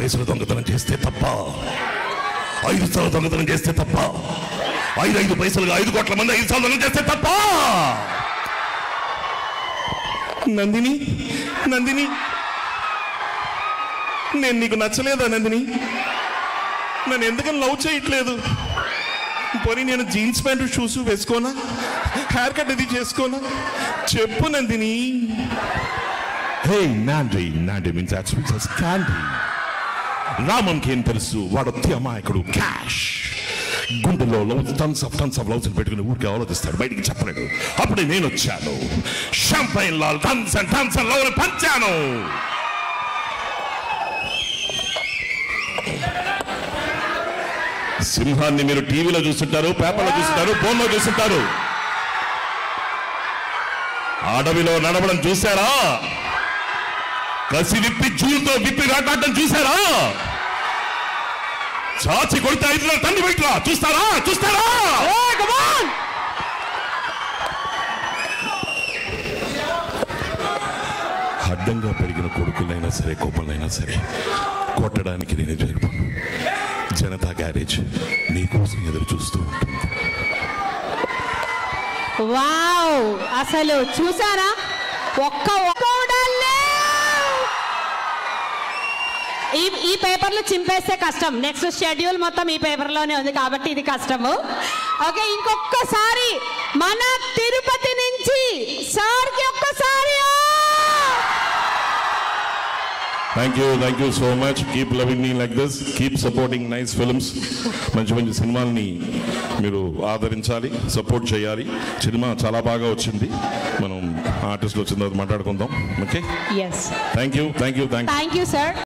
పైసలు దొంగతనం చేస్తే తప్ప ఐదు సార్లు దొంగతనం చేస్తే తప్ప ఐదు ఐదు పైసలుగా ఐదు కోట్ల మంది ఐదు సార్లు దొంగతనం చేస్తే తప్ప నందిని నందిని నేను నీకు నచ్చలేదా నందిని నన్ను ఎందుకని లవ్ చేయట్లేదు పోనీ నేను జీన్స్ ప్యాంటు షూస్ వేసుకోనా హెయిర్ కట్ ఇది చేసుకోనా చెప్పు Nandini hey Nandi Nandi means that's means candy రామంకి ఏం తెలుసు వాడు అతి అమాయకుడు క్యాష్ గుండెలో love tons of tons of loves పెట్టుకుని ఊరికి ఆలోచిస్తాడు బయటికి చెప్పలేడు అప్పుడే నేను వచ్చాను షాంపైన్ లాల్ tons and tons and love పంచాను సింహాన్ని మీరు టీవీలో చూస్తుంటారు పేపర్లో చూస్తుంటారు ఫోన్లో చూస్తుంటారు అడవిలో నడవడం చూసారా కసి విప్పి జూలతో విప్పి వేటాడటం చూసారా చాచి కొడితే ఐదులో తల్లి బయట చూస్తారా చూస్తారా అడ్డంగా పెరిగిన కొడుకులైనా సరే కోపలైనా సరే కొట్టడానికి నేను జరుపును జనతా గ్యారేజ్ మీకోసం ఎదురు చూస్తూ ఉంటుంది వావ్ అసలు చూసారా ఒక్క ఒక్క ఉడాలే. ఈ ఈ పేపర్లు చింపేస్తే కష్టం నెక్స్ట్ షెడ్యూల్ మొత్తం ఈ పేపర్లోనే ఉంది కాబట్టి ఇది కష్టము ఓకే ఇంకొకసారి మన తిరుపతి నుంచి సార్కి ఒక్కసారి ఆ! Thank you thank you so much keep loving me like this keep supporting nice films మంచి మంచి సినిమాల్ని మీరు ఆదరించాలి సపోర్ట్ చేయాలి సినిమా చాలా బాగా వచ్చింది మనం ఆర్టిస్టులు వచ్చిన తర్వాత మాట్లాడుకుందాం okay yes thank you thank you thank thank you sir